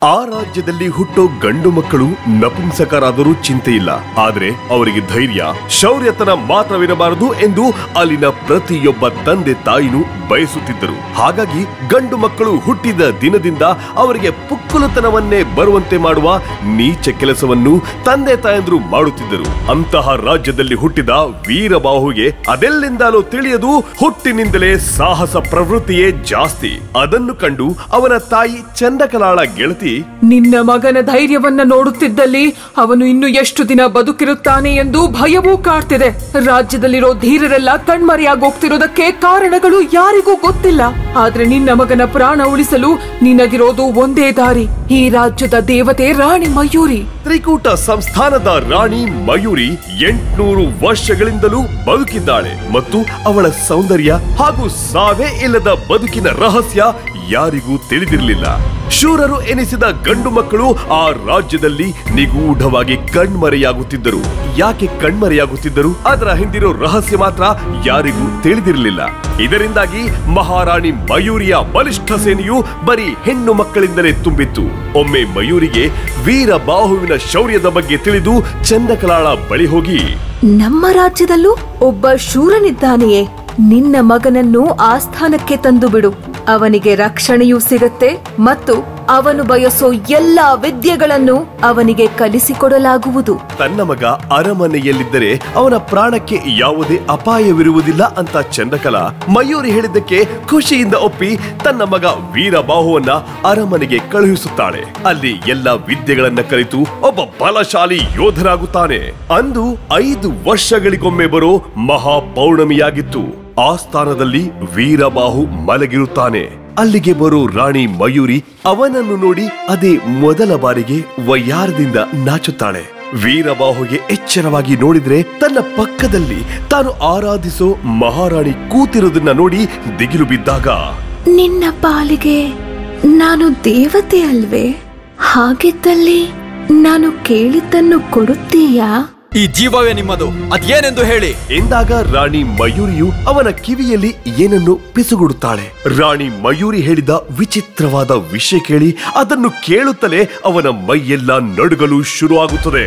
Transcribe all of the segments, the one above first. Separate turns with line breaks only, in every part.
ಆ ರಾಜ್ಯದಲ್ಲಿ ಹುಟ್ಟೋ ಗಂಡು ಮಕ್ಕಳು ನಪುಂಸಕರಾದರೂ ಚಿಂತೆ ಇಲ್ಲ ಆದ್ರೆ ಅವರಿಗೆ ಧೈರ್ಯ ಶೌರ್ಯತನ ಮಾತ್ರವಿರಬಾರದು ಎಂದು ಅಲ್ಲಿನ ಪ್ರತಿಯೊಬ್ಬ ತಂದೆ ತಾಯಿನೂ ಬಯಸುತ್ತಿದ್ದರು ಹಾಗಾಗಿ ಗಂಡು ಮಕ್ಕಳು ಹುಟ್ಟಿದ ದಿನದಿಂದ ಅವರಿಗೆ ಪುಕ್ಕಲುತನವನ್ನೇ ಬರುವಂತೆ ಮಾಡುವ ನೀಚ ಕೆಲಸವನ್ನು ತಂದೆ ತಾಯಂದ್ರು ಮಾಡುತ್ತಿದ್ದರು ಅಂತಹ ರಾಜ್ಯದಲ್ಲಿ ಹುಟ್ಟಿದ ವೀರಬಾಹುಗೆ ಅದೆಲ್ಲಿಂದಲೂ ತಿಳಿಯದು ಹುಟ್ಟಿನಿಂದಲೇ ಸಾಹಸ ಪ್ರವೃತ್ತಿಯೇ ಜಾಸ್ತಿ ಅದನ್ನು ಕಂಡು ಅವನ ತಾಯಿ ಚಂದಕಲಾಳ ಗೆಳತಿ
ನಿನ್ನ ಮಗನ ಧೈರ್ಯವನ್ನ ನೋಡುತ್ತಿದ್ದಲ್ಲಿ ಅವನು ಇನ್ನು ಎಷ್ಟು ದಿನ ಬದುಕಿರುತ್ತಾನೆ ಎಂದು ಭಯವೂ ಕಾಡ್ತಿದೆ ರಾಜ್ಯದಲ್ಲಿರೋ ಧೀರರೆಲ್ಲ ಕಣ್ಮರೆಯಾಗೋಗ್ತಿರೋದಕ್ಕೆ ಕಾರಣಗಳು ಯಾರಿಗೂ ಗೊತ್ತಿಲ್ಲ ಆದ್ರೆ ನಿನ್ನ ಮಗನ ಪ್ರಾಣ ಉಳಿಸಲು ನಿನಗಿರೋದು ಒಂದೇ ದಾರಿ ಈ ರಾಜ್ಯದ ದೇವತೆ ರಾಣಿ ಮಯೂರಿ
ತ್ರಿಕೂಟ ಸಂಸ್ಥಾನದ ರಾಣಿ ಮಯೂರಿ ಎಂಟ್ನೂರು ವರ್ಷಗಳಿಂದಲೂ ಬದುಕಿದ್ದಾಳೆ ಮತ್ತು ಅವಳ ಸೌಂದರ್ಯ ಹಾಗೂ ಸಾವೇ ಇಲ್ಲದ ಬದುಕಿನ ರಹಸ್ಯ ಯಾರಿಗೂ ತಿಳಿದಿರಲಿಲ್ಲ ಶೂರರು ಎನಿಸಿದ ಗಂಡು ಮಕ್ಕಳು ಆ ರಾಜ್ಯದಲ್ಲಿ ನಿಗೂಢವಾಗಿ ಕಣ್ಮರೆಯಾಗುತ್ತಿದ್ದರು ಯಾಕೆ ಕಣ್ಮರೆಯಾಗುತ್ತಿದ್ದರು ಅದರ ಹಿಂದಿರೋ ರಹಸ್ಯ ಮಾತ್ರ ಯಾರಿಗೂ ತಿಳಿದಿರಲಿಲ್ಲ ಇದರಿಂದಾಗಿ ಮಹಾರಾಣಿ ಮಯೂರಿಯ ಬಲಿಷ್ಠ ಸೇನೆಯು ಬರೀ ಹೆಣ್ಣು ಮಕ್ಕಳಿಂದಲೇ ತುಂಬಿತ್ತು ಒಮ್ಮೆ ಮಯೂರಿಗೆ ವೀರ ಬಾಹುವಿನ ಶೌರ್ಯದ ಬಗ್ಗೆ ತಿಳಿದು ಚಂದಕಲಾಳ ಬಳಿ ಹೋಗಿ
ನಮ್ಮ ರಾಜ್ಯದಲ್ಲೂ ಒಬ್ಬ ಶೂರನಿದ್ದಾನೆಯೇ ನಿನ್ನ ಮಗನನ್ನು ಆಸ್ಥಾನಕ್ಕೆ ತಂದು ಬಿಡು ಅವನಿಗೆ ರಕ್ಷಣೆಯೂ ಸಿಗತ್ತೆ ಮತ್ತು ಅವನು ಬಯಸೋ ಎಲ್ಲಾ ವಿದ್ಯೆಗಳನ್ನು ಅವನಿಗೆ ಕಲಿಸಿಕೊಡಲಾಗುವುದು
ತನ್ನ ಮಗ ಅರಮನೆಯಲ್ಲಿದ್ದರೆ ಅವನ ಪ್ರಾಣಕ್ಕೆ ಯಾವುದೇ ಅಪಾಯವಿರುವುದಿಲ್ಲ ಅಂತ ಚಂದಕಲ ಮಯೂರಿ ಹೇಳಿದ್ದಕ್ಕೆ ಖುಷಿಯಿಂದ ಒಪ್ಪಿ ತನ್ನ ಮಗ ವೀರಬಾಹುವನ್ನ ಅರಮನೆಗೆ ಕಳುಹಿಸುತ್ತಾಳೆ ಅಲ್ಲಿ ಎಲ್ಲ ವಿದ್ಯೆಗಳನ್ನ ಕಲಿತು ಒಬ್ಬ ಬಲಶಾಲಿ ಯೋಧನಾಗುತ್ತಾನೆ ಅಂದು ಐದು ವರ್ಷಗಳಿಗೊಮ್ಮೆ ಬರೋ ಮಹಾ ಪೌರ್ಣಮಿಯಾಗಿತ್ತು ಆ ಸ್ಥಾನದಲ್ಲಿ ವೀರಬಾಹು ಮಲಗಿರುತ್ತಾನೆ ಅಲ್ಲಿಗೆ ಬರೋ ರಾಣಿ ಮಯೂರಿ ಅವನನ್ನು ನೋಡಿ ಅದೇ ಮೊದಲ ಬಾರಿಗೆ ವಯ್ಯಾರದಿಂದ ನಾಚುತ್ತಾಳೆ ವೀರಬಾಹುಗೆ ಎಚ್ಚರವಾಗಿ ನೋಡಿದ್ರೆ ತನ್ನ ಪಕ್ಕದಲ್ಲಿ ತಾನು ಆರಾಧಿಸೋ ಮಹಾರಾಣಿ ಕೂತಿರೋದನ್ನ ನೋಡಿ ದಿಗಿಲು ಬಿದ್ದಾಗ
ನಿನ್ನ ಪಾಲಿಗೆ ನಾನು ದೇವತೆ ಅಲ್ವೇ ಹಾಗಿದ್ದಲ್ಲಿ ನಾನು ಕೇಳಿದ್ದನ್ನು ಕೊಡುತ್ತೀಯಾ
ಈ ಜೀವವೇ ನಿಮ್ಮದು ಅದೇನೆಂದು ಹೇಳಿ
ಎಂದಾಗ ರಾಣಿ ಮಯೂರಿಯು ಅವನ ಕಿವಿಯಲ್ಲಿ ಏನನ್ನು ಪಿಸುಗುಡುತ್ತಾಳೆ ರಾಣಿ ಮಯೂರಿ ಹೇಳಿದ ವಿಚಿತ್ರವಾದ ವಿಷಯ ಕೇಳಿ ಅದನ್ನು ಕೇಳುತ್ತಲೇ ಅವನ ಮೈಯೆಲ್ಲ ನಡುಗಲು ಶುರುವಾಗುತ್ತದೆ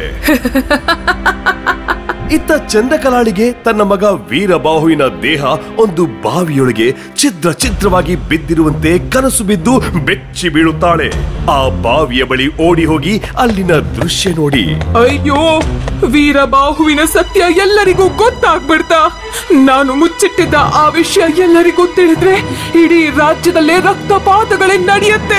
ಇತ್ತ ಚಂದಕಲಾಳಿಗೆ ತನ್ನ ಮಗ ವೀರಬಾಹುವಿನ ದೇಹ ಒಂದು ಬಾವಿಯೊಳಗೆ ಛಿದ್ರ ಛಿದ್ರವಾಗಿ ಬಿದ್ದಿರುವಂತೆ ಕನಸು ಬಿದ್ದು ಬೆಚ್ಚಿ ಬೀಳುತ್ತಾಳೆ ಆ ಬಾವಿಯ ಬಳಿ ಓಡಿ ಹೋಗಿ ಅಲ್ಲಿನ ದೃಶ್ಯ ನೋಡಿ
ಅಯ್ಯೋ ವೀರಬಾಹುವಿನ ಸತ್ಯ ಎಲ್ಲರಿಗೂ ಗೊತ್ತಾಗ್ಬಿಡ್ತಾ ನಾನು ಮುಚ್ಚಿಟ್ಟಿದ್ದ ಆ ವಿಷಯ ಎಲ್ಲರಿಗೂ ತಿಳಿದ್ರೆ ಇಡೀ ರಾಜ್ಯದಲ್ಲೇ ರಕ್ತಪಾತಗಳೇ ನಡೆಯುತ್ತೆ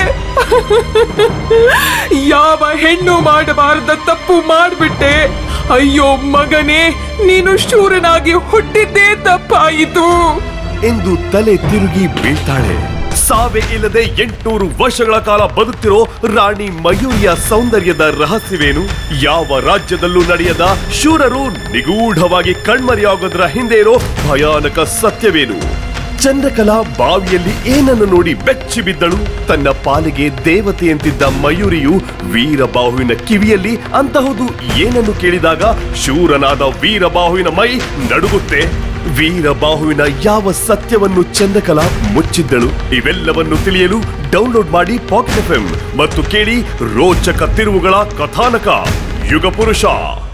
ಯಾವ ಹೆಣ್ಣು ಮಾಡಬಾರದ ತಪ್ಪು ಮಾಡ್ಬಿಟ್ಟೆ ಅಯ್ಯೋ ಮಗನೇ ನೀನು ಶೂರನಾಗಿ ಹುಟ್ಟಿದ್ದೇ ತಪ್ಪಾಯಿತು
ಎಂದು ತಲೆ ತಿರುಗಿ ಬೀಳ್ತಾಳೆ ಸಾವೇ ಇಲ್ಲದೆ ಎಂಟುನೂರು ವರ್ಷಗಳ ಕಾಲ ಬದುಕ್ತಿರೋ ರಾಣಿ ಮಯೂರಿಯ ಸೌಂದರ್ಯದ ರಹಸ್ಯವೇನು ಯಾವ ರಾಜ್ಯದಲ್ಲೂ ನಡೆಯದ ಶೂರರು ನಿಗೂಢವಾಗಿ ಕಣ್ಮರೆಯಾಗೋದ್ರ ಹಿಂದೆ ಇರೋ ಭಯಾನಕ ಸತ್ಯವೇನು ಚಂದ್ರಕಲಾ ಬಾವಿಯಲ್ಲಿ ಏನನ್ನು ನೋಡಿ ಬೆಚ್ಚಿ ಬಿದ್ದಳು ತನ್ನ ಪಾಲಿಗೆ ದೇವತೆಯಂತಿದ್ದ ಮಯೂರಿಯು ವೀರಬಾಹುವಿನ ಕಿವಿಯಲ್ಲಿ ಅಂತಹುದು ಏನನ್ನು ಕೇಳಿದಾಗ ಶೂರನಾದ ವೀರಬಾಹುವಿನ ಮೈ ನಡುಗುತ್ತೆ ವೀರಬಾಹುವಿನ ಯಾವ ಸತ್ಯವನ್ನು ಚಂದ್ರಕಲಾ ಮುಚ್ಚಿದ್ದಳು ಇವೆಲ್ಲವನ್ನು ತಿಳಿಯಲು ಡೌನ್ಲೋಡ್ ಮಾಡಿ ಪಾಕೆಟ್ ಎಫ್ ಮತ್ತು ಕೇಳಿ ರೋಚಕ ತಿರುವುಗಳ ಕಥಾನಕ ಯುಗ ಪುರುಷ